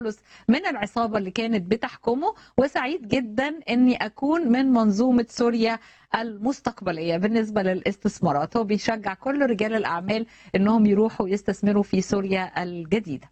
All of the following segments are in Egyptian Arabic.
من العصابة اللي كانت بتحكمه وسعيد جدا أني أكون من منظومة سوريا المستقبلية بالنسبة للاستثمارات هو بيشجع كل رجال الأعمال أنهم يروحوا يستثمروا في سوريا الجديدة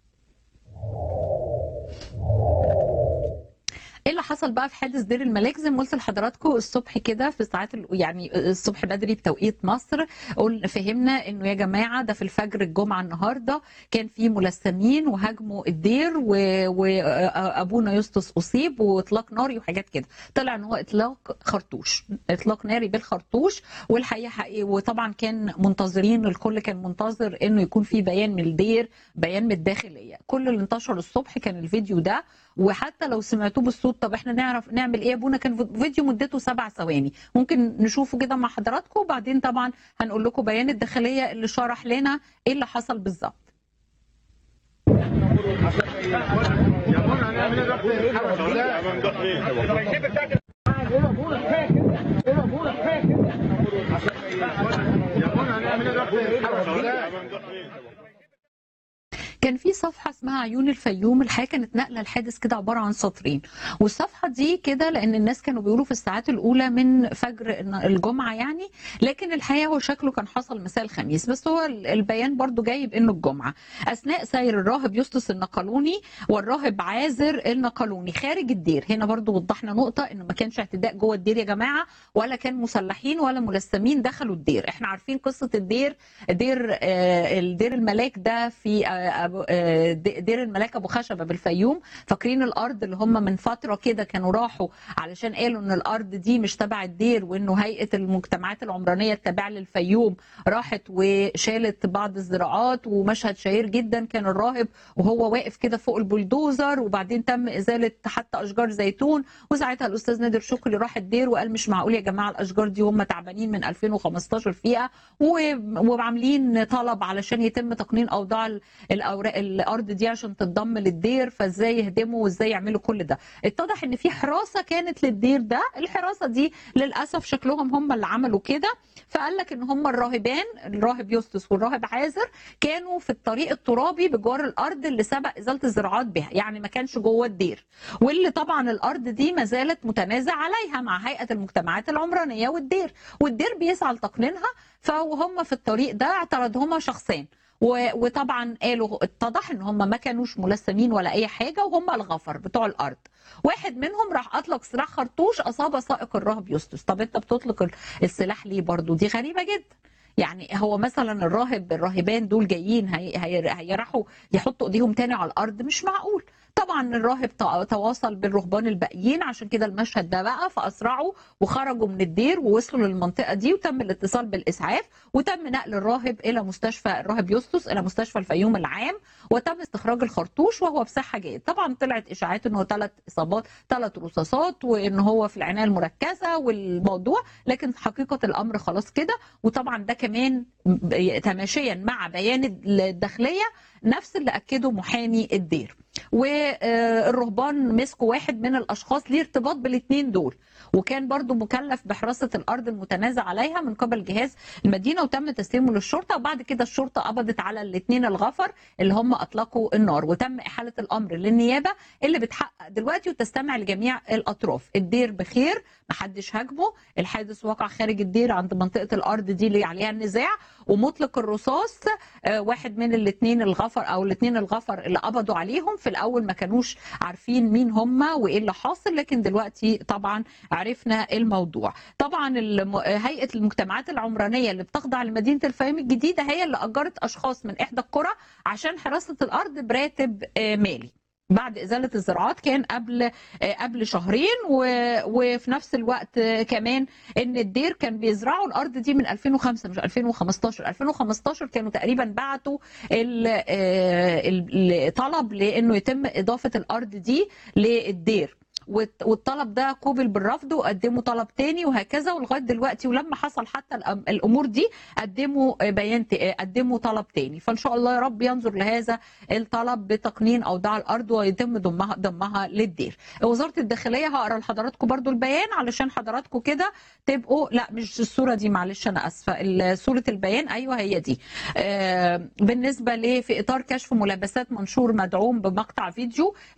ايه اللي حصل بقى في حادث دير الملاك زي ما قلت لحضراتكم الصبح كده في ساعات ال... يعني الصبح بدري بتوقيت مصر قلنا فهمنا انه يا جماعه ده في الفجر الجمعه النهارده كان في ملثمين وهاجموا الدير وابونا و... يسطس اصيب واطلاق ناري وحاجات كده طلع ان هو اطلاق خرطوش اطلاق ناري بالخرطوش والحقيقه حقيقي وطبعا كان منتظرين الكل كان منتظر انه يكون في بيان من الدير بيان من الداخليه كل اللي انتشر الصبح كان الفيديو ده وحتى لو سمعتوه بالصوت طب احنا نعرف نعمل ايه يا ابونا كان فيديو مدته سبع ثواني ممكن نشوفه كده مع حضراتكم وبعدين طبعا هنقول لكم بيان الداخليه اللي شرح لنا ايه اللي حصل بالظبط كان في صفحه اسمها عيون الفيوم الحقيقه كانت نقله الحادث كده عباره عن سطرين والصفحه دي كده لان الناس كانوا بيقولوا في الساعات الاولى من فجر الجمعه يعني لكن الحقيقه هو شكله كان حصل مساء الخميس بس هو البيان برضو جايب انه الجمعه اثناء سير الراهب يسطس النقلوني والراهب عازر النقلوني خارج الدير هنا برضو وضحنا نقطه انه ما كانش اعتداء جوه الدير يا جماعه ولا كان مسلحين ولا ملثمين دخلوا الدير احنا عارفين قصه الدير دير الدير الملاك ده في دير الملاك ابو خشبه بالفيوم فاكرين الارض اللي هم من فتره كده كانوا راحوا علشان قالوا ان الارض دي مش تبع الدير وانه هيئه المجتمعات العمرانيه التابعه للفيوم راحت وشالت بعض الزراعات ومشهد شهير جدا كان الراهب وهو واقف كده فوق البلدوزر وبعدين تم ازاله حتى اشجار زيتون وساعتها الاستاذ نادر شكري راح الدير وقال مش معقول يا جماعه الاشجار دي هم تعبانين من 2015 فيها وعاملين طلب علشان يتم تقنين اوضاع الاوراق الارض دي عشان تتضم للدير فازاي يهدموا وازاي يعملوا كل ده اتضح ان في حراسه كانت للدير ده الحراسه دي للاسف شكلهم هم اللي عملوا كده فقال لك ان هم الراهبان الراهب يوستس والراهب عازر كانوا في الطريق الترابي بجوار الارض اللي سبق ازاله الزراعات بها يعني ما كانش جوه الدير واللي طبعا الارض دي ما زالت متنازع عليها مع هيئه المجتمعات العمرانيه والدير والدير بيسعى لتقنينها فهم في الطريق ده اعترضهما شخصين وطبعا قالوا اتضح ان هم ما كانوش ملثمين ولا اي حاجه وهم الغفر بتوع الارض واحد منهم راح اطلق سلاح خرطوش اصاب سائق الراهب يوستس طب انت بتطلق السلاح ليه برضو دي غريبه جدا يعني هو مثلا الراهب الراهبان دول جايين هي هي هيروحوا يحطوا ايديهم تاني على الارض مش معقول طبعا الراهب تواصل بالرهبان الباقيين عشان كده المشهد ده بقى فاسرعوا وخرجوا من الدير ووصلوا للمنطقه دي وتم الاتصال بالاسعاف وتم نقل الراهب الى مستشفى الراهب يوستس الى مستشفى الفيوم العام وتم استخراج الخرطوش وهو بصحه جيد طبعا طلعت اشاعات انه ثلاث اصابات ثلاث رصاصات وان هو في العنايه المركزه والموضوع لكن حقيقه الامر خلاص كده وطبعا ده كمان تماشيا مع بيان الداخليه نفس اللي اكده محامي الدير والرهبان مسكوا واحد من الاشخاص ليه ارتباط بالاثنين دول وكان برضو مكلف بحراسه الارض المتنازع عليها من قبل جهاز المدينه وتم تسليمه للشرطه وبعد كده الشرطه قبضت على الاثنين الغفر اللي هم اطلقوا النار وتم احاله الامر للنيابه اللي بتحقق دلوقتي وتستمع لجميع الاطراف الدير بخير محدش هاجمه الحادث وقع خارج الدير عند منطقه الارض دي اللي عليها النزاع ومطلق الرصاص واحد من الاثنين الغفر او الاثنين الغفر اللي قبضوا عليهم في الاول ما كانوش عارفين مين هم وايه اللي حاصل لكن دلوقتي طبعا عرفنا الموضوع طبعا هيئه المجتمعات العمرانيه اللي بتخضع لمدينه الفيوم الجديده هي اللي اجرت اشخاص من احدى القرى عشان حراسه الارض براتب مالي بعد ازاله الزراعات كان قبل قبل شهرين وفي نفس الوقت كمان ان الدير كان بيزرعوا الارض دي من 2005 مش 2015 2015 كانوا تقريبا بعتوا الطلب لانه يتم اضافه الارض دي للدير والت- والطلب ده قوبل بالرفض وقدموا طلب تاني وهكذا ولغايه دلوقتي ولما حصل حتى الأم- الامور دي قدموا بيان ت- قدموا طلب تاني فان شاء الله يا رب ينظر لهذا الطلب بتقنين اوضاع الارض ويتم ضمها ضمها للدير وزاره الداخليه هقرا لحضراتكم برضو البيان علشان حضراتكم كده تبقوا لا مش الصوره دي معلش انا اسفه ال- صوره البيان ايوه هي دي آه، بالنسبه ل في اطار كشف ملابسات منشور مدعوم بمقطع فيديو